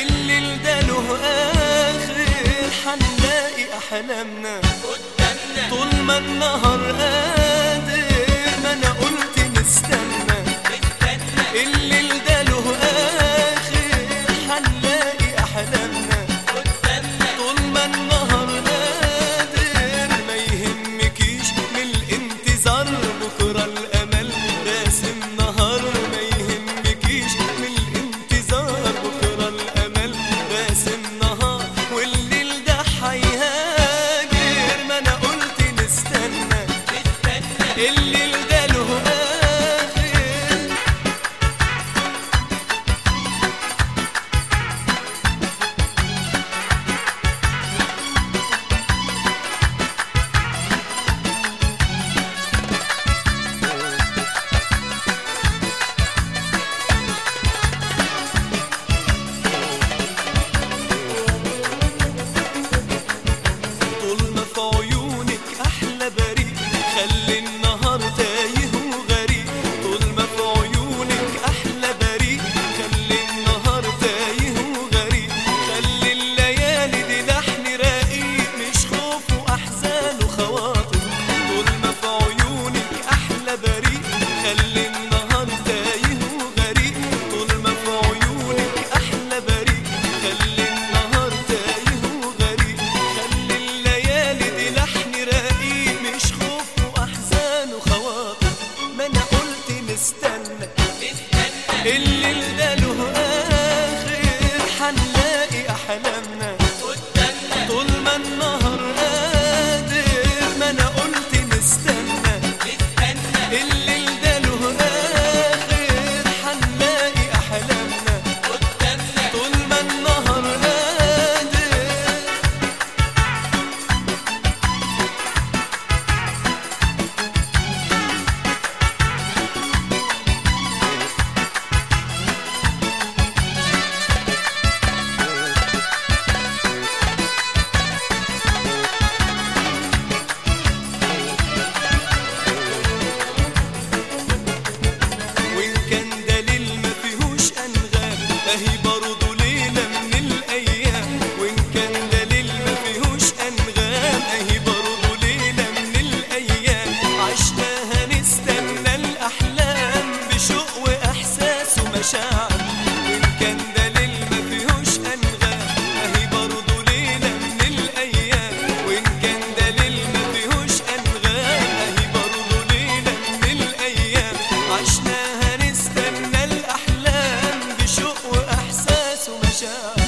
الليل ده له اخر حنلاقي احلامنا قدامنا طول ما النهار قادر ما انا قلت نستنى نستنى الليل ده له اخر حنلاقي احلامنا قدامنا طول ما النهار قادر ما يهمكيش من الانتظار بكره الامل راسم نهار ما يهمكيش من الانتظار بكره الامل راسم نهار والليل ده هيهاجر ما انا قلت نستنى نستنى الليل ده له اخر طول ما في عيونك احلى بريء خلي النهار تايه وغريب طول ما في عيونك احلى بريء خلي النهار تايه وغريب خلي الليالي دي لحن رقيق مش خوف واحزان وخواطر طول ما في عيونك احلى بريء خلي النهار تايه وغريب طول ما في عيونك احلى بريء خلي النهار تايه وغريب خلي الليالي دي لحن رقيق مش خوف واحزان وخواطر ما انا قلت نستنى نستنى الليل ده له اخر حنلاقي احلامنا قدامنا طول ما النهار قادر ما انا قلت نستنى نستنى الليل ده له اخر حنلاقي احلامنا قدامنا طول ما النهار قادر وإن كان دليل ما فيهوش أنغام أهي برضه ليلة من الأيام وإن كان دليل ما فيهوش أنغام أهي برضه ليلة من الأيام عشناها نستنى الأحلام بشوق وإحساس ومشاعر وإن كان دليل ما فيهوش أنغام أهي برضه ليلة من الأيام وإن كان دليل ما فيهوش أنغام أهي برضه ليلة من الأيام عشناها نستنى الأحلام بشوق وإحساس ومشاعر